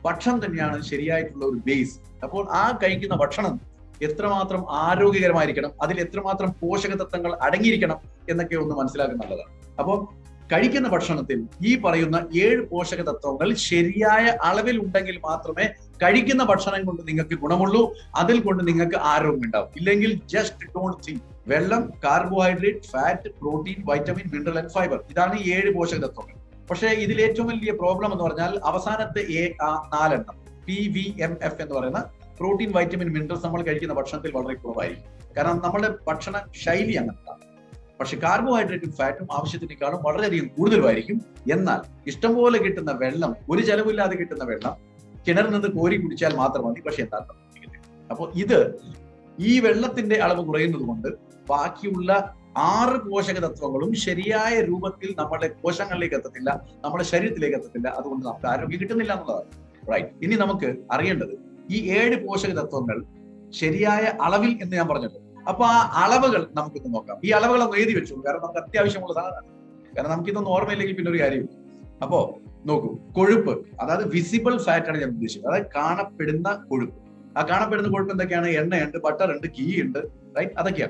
ഭക്ഷണം തന്നെയാണ് ശരിയായിട്ടുള്ള ഒരു ബേസ് അപ്പോൾ ആ കഴിക്കുന്ന ഭക്ഷണം എത്രമാത്രം ആരോഗ്യകരമായിരിക്കണം അതിൽ എത്രമാത്രം പോഷക തത്വങ്ങൾ അടങ്ങിയിരിക്കണം എന്നൊക്കെ ഒന്ന് മനസ്സിലാക്കുന്നത് നല്ലതാണ് അപ്പോൾ കഴിക്കുന്ന ഭക്ഷണത്തിൽ ഈ പറയുന്ന ഏഴ് പോഷക തത്വങ്ങൾ ശരിയായ അളവിൽ ഉണ്ടെങ്കിൽ മാത്രമേ കഴിക്കുന്ന ഭക്ഷണം കൊണ്ട് നിങ്ങൾക്ക് ഗുണമുള്ളൂ അതിൽ കൊണ്ട് നിങ്ങൾക്ക് ആരോഗ്യം ഉണ്ടാവും ഇല്ലെങ്കിൽ ജസ്റ്റ് ഡോണ്ട് തിങ്ക് വെള്ളം carbohydrate fat protein vitamin mineral and fibre ഇതാണ് ഈ ഏഴ് പോഷക തത്വങ്ങൾ പക്ഷേ ഇതിൽ ഏറ്റവും വലിയ പ്രോബ്ലം എന്ന് പറഞ്ഞാൽ അവസാനത്തെ എ ആ നാലെണ്ണം പി വി എം എഫ് എന്ന് പറയുന്ന പ്രോട്ടീൻ വൈറ്റമിൻ മിനറൽസ് നമ്മൾ കഴിക്കുന്ന ഭക്ഷണത്തിൽ വളരെ കുറവായിരിക്കും കാരണം നമ്മുടെ ഭക്ഷണ ശൈലി അങ്ങനത്താണ് പക്ഷെ കാർബോഹൈഡ്രേറ്റും ഫാറ്റും ആവശ്യത്തിനേക്കാളും വളരെയധികം കൂടുതലുമായിരിക്കും എന്നാൽ ഇഷ്ടംപോലെ കിട്ടുന്ന വെള്ളം ഒരു ചെലവില്ലാതെ കിട്ടുന്ന വെള്ളം കിണറിൽ നിന്ന് കോരി കുടിച്ചാൽ മാത്രം മതി പക്ഷെ എന്നാൽ അപ്പോൾ ഇത് ഈ വെള്ളത്തിന്റെ അളവ് കുറയുന്നത് കൊണ്ട് ബാക്കിയുള്ള ആറ് പോഷക തത്വങ്ങളും ശരിയായ രൂപത്തിൽ നമ്മുടെ കോശങ്ങളിലേക്ക് എത്തത്തില്ല നമ്മുടെ ശരീരത്തിലേക്ക് എത്തത്തില്ല അതുകൊണ്ട് നമുക്ക് ആരോഗ്യം കിട്ടുന്നില്ല എന്നുള്ളതാണ് റൈറ്റ് ഇനി നമുക്ക് അറിയേണ്ടത് ഈ ഏഴ് പോഷക തത്വങ്ങൾ ശരിയായ അളവിൽ എന്ന് ഞാൻ പറഞ്ഞല്ലോ അപ്പൊ ആ അളവുകൾ നമുക്കൊന്ന് നോക്കാം ഈ അളവുകൾ ഒന്ന് എഴുതി വെച്ചു കാരണം നമുക്ക് അത്യാവശ്യമുള്ള സാധനമാണ് കാരണം നമുക്ക് ഇതൊന്നും ഓർമ്മയില്ലെങ്കിൽ പിന്നെ ഒരു കാര്യമില്ല അപ്പോ നോക്കൂ കൊഴുപ്പ് അതായത് വിസിബിൾ ഫാറ്റ് ആണ് ഞാൻ ഉദ്ദേശിച്ചത് അതായത് കാണപ്പെടുന്ന കൊഴുപ്പ് ആ കാണപ്പെടുന്ന കൊഴുപ്പ് എന്തൊക്കെയാണ് എണ്ണയുണ്ട് ബട്ടർ ഉണ്ട് ഗീ ഉണ്ട് റൈറ്റ് അതൊക്കെയാണ്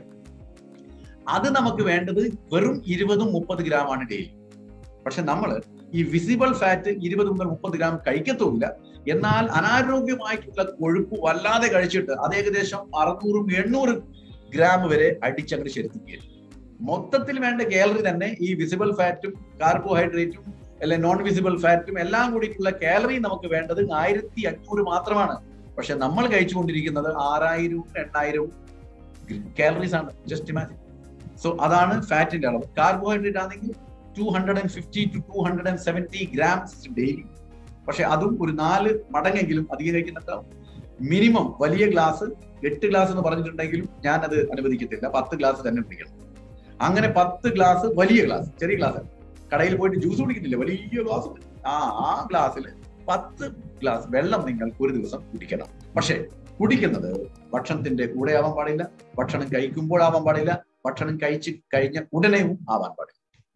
അത് നമുക്ക് വേണ്ടത് വെറും ഇരുപതും മുപ്പത് ഗ്രാം ആണ് ഡെയിലി പക്ഷെ നമ്മൾ ഈ വിസിബിൾ ഫാറ്റ് ഇരുപത് മുതൽ മുപ്പത് ഗ്രാം കഴിക്കത്തുമില്ല എന്നാൽ അനാരോഗ്യമായിട്ടുള്ള കൊഴുപ്പ് വല്ലാതെ കഴിച്ചിട്ട് അത് ഏകദേശം അറുന്നൂറും എണ്ണൂറും ഗ്രാം വരെ അടിച്ചങ്ങോട്ട് ശരിക്കുകയില്ല മൊത്തത്തിൽ വേണ്ട കാലറി തന്നെ ഈ വിസിബിൾ ഫാറ്റും കാർബോഹൈഡ്രേറ്റും അല്ലെ നോൺ വിസിബിൾ ഫാറ്റും എല്ലാം കൂടിയിട്ടുള്ള കാലറി നമുക്ക് വേണ്ടത് ആയിരത്തി അഞ്ഞൂറ് മാത്രമാണ് പക്ഷെ നമ്മൾ കഴിച്ചുകൊണ്ടിരിക്കുന്നത് ആറായിരവും എണ്ണായിരവും കാലറീസ് ആണ് ജസ്റ്റ് ഇമാജിൻ സോ അതാണ് ഫാറ്റിന്റെ അളവ് കാർബോഹൈഡ്രേറ്റ് ആണെങ്കിൽ two hundred and fifty to two hundred and seventy grams daily പക്ഷെ അതും ഒരു നാല് മടങ്ങെങ്കിലും അധികം കഴിക്കുന്നുണ്ടാവും മിനിമം വലിയ ഗ്ലാസ് എട്ട് ഗ്ലാസ് എന്ന് പറഞ്ഞിട്ടുണ്ടെങ്കിലും ഞാൻ അത് അനുവദിക്കത്തില്ല പത്ത് ഗ്ലാസ് തന്നെ കുടിക്കണം അങ്ങനെ പത്ത് ഗ്ലാസ് വലിയ ഗ്ലാസ് ചെറിയ ഗ്ലാസ് കടയിൽ പോയിട്ട് ജ്യൂസ് കുടിക്കുന്നില്ല വലിയ ഗ്ലാസ് ആ ആ ഗ്ലാസ്സിൽ പത്ത് ഗ്ലാസ് വെള്ളം നിങ്ങൾ ഒരു ദിവസം കുടിക്കണം പക്ഷേ കുടിക്കുന്നത് ഭക്ഷണത്തിന്റെ കൂടെ ആവാൻ പാടില്ല ഭക്ഷണം കഴിക്കുമ്പോഴാവാൻ പാടില്ല ഭക്ഷണം കഴിച്ച് കഴിഞ്ഞ ഉടനെയും ആവാൻ പാടില്ല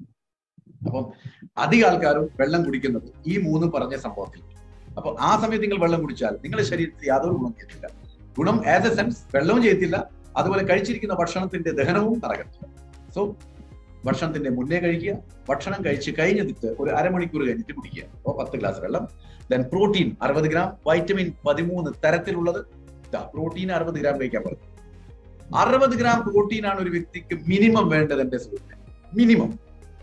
അപ്പം അധിക ആൾക്കാരും വെള്ളം കുടിക്കുന്നത് ഈ മൂന്ന് പറഞ്ഞ സംഭവത്തിൽ അപ്പൊ ആ സമയത്ത് നിങ്ങൾ വെള്ളം കുടിച്ചാൽ നിങ്ങളുടെ ശരീരത്തിൽ യാതൊരു ഗുണം ചെയ്യത്തില്ല ഗുണം ആസ് എ സെൻസ് വെള്ളവും ചെയ്യത്തില്ല അതുപോലെ കഴിച്ചിരിക്കുന്ന ഭക്ഷണത്തിന്റെ ദഹനവും നടക്കത്തില്ല സോ ഭക്ഷണത്തിന്റെ മുന്നേ കഴിക്കുക ഭക്ഷണം കഴിച്ച് കഴിഞ്ഞിട്ട് ഒരു അരമണിക്കൂർ കഴിഞ്ഞിട്ട് കുടിക്കുക അപ്പോൾ പത്ത് ഗ്ലാസ് വെള്ളം ദെൻ പ്രോട്ടീൻ അറുപത് ഗ്രാം വൈറ്റമിൻ പതിമൂന്ന് തരത്തിലുള്ളത് പ്രോട്ടീൻ അറുപത് ഗ്രാം കഴിക്കാൻ പറഞ്ഞു അറുപത് ഗ്രാം പ്രോട്ടീൻ ആണ് ഒരു വ്യക്തിക്ക് മിനിമം വേണ്ടത് എന്റെ സുഹൃത്തെ മിനിമം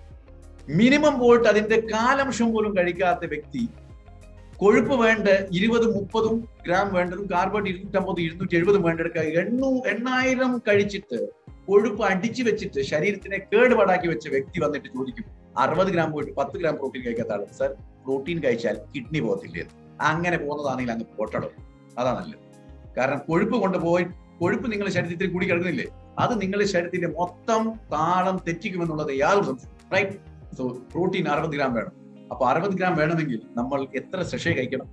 മിനിമം പോയിട്ട് അതിന്റെ കാലംശം പോലും കഴിക്കാത്ത വ്യക്തി കൊഴുപ്പ് വേണ്ട ഇരുപത് മുപ്പതും ഗ്രാം വേണ്ടതും കാർബൺ ഇരുന്നൂറ്റമ്പത് ഇരുന്നൂറ്റി എഴുപതും വേണ്ടെടുക്കുക എണ്ണൂ എണ്ണായിരം കഴിച്ചിട്ട് കൊഴുപ്പ് അടിച്ചു വെച്ചിട്ട് ശരീരത്തിനെ കേടുപാടാക്കി വെച്ച വ്യക്തി വന്നിട്ട് ചോദിക്കും അറുപത് ഗ്രാം പോയിട്ട് പത്ത് ഗ്രാം പ്രോട്ടീൻ കഴിക്കാത്ത ആളും സർ പ്രോട്ടീൻ കഴിച്ചാൽ കിഡ്നി പോകത്തില്ലേ അങ്ങനെ പോകുന്നതാണെങ്കിൽ അങ്ങ് പൊട്ടണം അതാ നല്ലത് കാരണം കൊഴുപ്പ് കൊണ്ടുപോയി കൊഴുപ്പ് നിങ്ങളുടെ ശരീരത്തിൽ കൂടി കിടക്കുന്നില്ലേ അത് നിങ്ങളുടെ ശരീരത്തിന്റെ മൊത്തം താളം തെറ്റിക്കുമെന്നുള്ളത് യാതൊരു സംശയം റൈറ്റ് സോ പ്രോട്ടീൻ അറുപത് ഗ്രാം വേണം അപ്പൊ അറുപത് ഗ്രാം വേണമെങ്കിൽ നമ്മൾ എത്ര സെഷേ കഴിക്കണം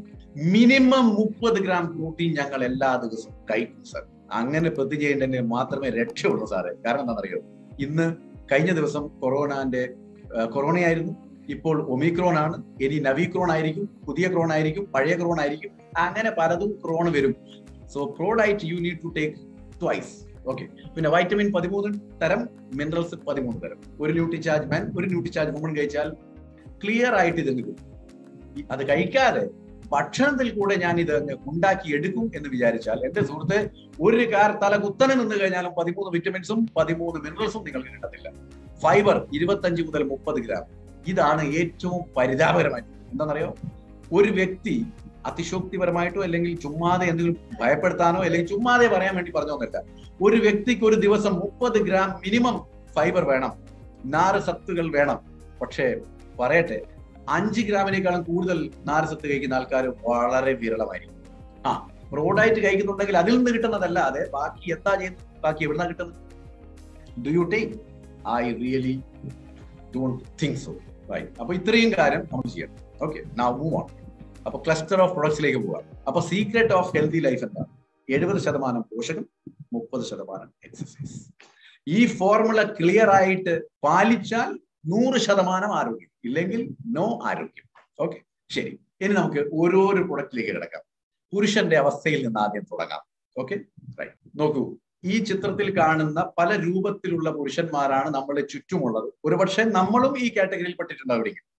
മിനിമം മുപ്പത് ഗ്രാം പ്രോട്ടീൻ ഞങ്ങൾ എല്ലാ ദിവസവും കഴിക്കും സാർ അങ്ങനെ പ്രതി ചെയ്യേണ്ടതിന് മാത്രമേ രക്ഷയുള്ളൂ സാറേ കാരണം എന്താണെന്നറിയോ ഇന്ന് കഴിഞ്ഞ ദിവസം കൊറോണന്റെ കൊറോണയായിരുന്നു ഇപ്പോൾ ഒമിക്രോൺ ആണ് ഇനി നവിക്രോൺ ആയിരിക്കും പുതിയ ക്രോൺ ആയിരിക്കും പഴയ ക്രോൺ ആയിരിക്കും അങ്ങനെ പലതും ക്രോൺ വരും so protein you need to take twice okay പിന്നെ വൈറ്റമിൻ പതിമൂന്ന് തരം മിനറൽസ് പതിമൂന്ന് തരം ഒരു ന്യൂട്രി ചാർജ് മാൻ ഒരു ന്യൂട്രി ചാർജ് വുമൺ കഴിച്ചാൽ ക്ലിയർ ആയിട്ട് ഇത് കിട്ടും അത് കഴിക്കാതെ ഭക്ഷണത്തിൽ കൂടെ ഞാൻ ഇത് ഉണ്ടാക്കി എടുക്കും എന്ന് വിചാരിച്ചാൽ എന്റെ സുഹൃത്ത് ഒരു കാർ തല കുത്തനെ നിന്ന് കഴിഞ്ഞാലും പതിമൂന്ന് വിറ്റമിൻസും പതിമൂന്ന് മിനറൽസും നിങ്ങൾക്ക് കിട്ടത്തില്ല ഫൈബർ ഇരുപത്തഞ്ച് മുതൽ മുപ്പത് ഗ്രാം ഇതാണ് ഏറ്റവും പരിതാപകരമായിട്ട് എന്താണെന്നറിയോ ഒരു വ്യക്തി അതിശോക്തിപരമായിട്ടോ അല്ലെങ്കിൽ ചുമ്മാതെ എന്തെങ്കിലും ഭയപ്പെടുത്താനോ അല്ലെങ്കിൽ ചുമ്മാതെ പറയാൻ വേണ്ടി പറഞ്ഞോന്നല്ല ഒരു വ്യക്തിക്ക് ഒരു ദിവസം മുപ്പത് ഗ്രാം മിനിമം ഫൈബർ വേണം നാറ് സത്തുകൾ വേണം പക്ഷേ പറയട്ടെ അഞ്ച് ഗ്രാമിനേക്കാളും കൂടുതൽ നാര് സത്ത് കഴിക്കുന്ന ആൾക്കാർ വളരെ വിരളമായിരിക്കും ആ പ്രോഡായിട്ട് കഴിക്കുന്നുണ്ടെങ്കിൽ അതിൽ നിന്ന് കിട്ടുന്നതല്ല അതെ ബാക്കി എന്താ ചെയ്യുന്നത് ബാക്കി എവിടുന്നാ കിട്ടുന്നത് do you take I really don't think so right അപ്പൊ ഇത്രയും കാര്യം നമ്മൾ ചെയ്യണം ഓക്കെ നാ മൂവ് ഓൺ അപ്പൊ ക്ലസ്റ്റർ ഓഫ് പ്രൊഡക്ട്സിലേക്ക് പോവാം അപ്പൊ സീക്രട്ട് ഓഫ് ഹെൽത്തി ലൈഫ് എന്താണ് എഴുപത് ശതമാനം പോഷകം മുപ്പത് ശതമാനം എക്സസൈസ് ഈ ഫോർമുല ക്ലിയർ ആയിട്ട് പാലിച്ചാൽ നൂറ് ശതമാനം ആരോഗ്യം ഇല്ലെങ്കിൽ നോ ആരോഗ്യം ഓക്കെ ശരി ഇനി നമുക്ക് ഓരോരോ പ്രൊഡക്റ്റിലേക്ക് കിടക്കാം പുരുഷന്റെ അവസ്ഥയിൽ നിന്ന് ആദ്യം തുടങ്ങാം ഓക്കെ റൈറ്റ് നോക്കൂ ഈ ചിത്രത്തിൽ കാണുന്ന പല രൂപത്തിലുള്ള പുരുഷന്മാരാണ് നമ്മുടെ ചുറ്റുമുള്ളത് ഒരുപക്ഷെ നമ്മളും ഈ കാറ്റഗറിയിൽ പെട്ടിട്ടുണ്ടാവുമായിരിക്കും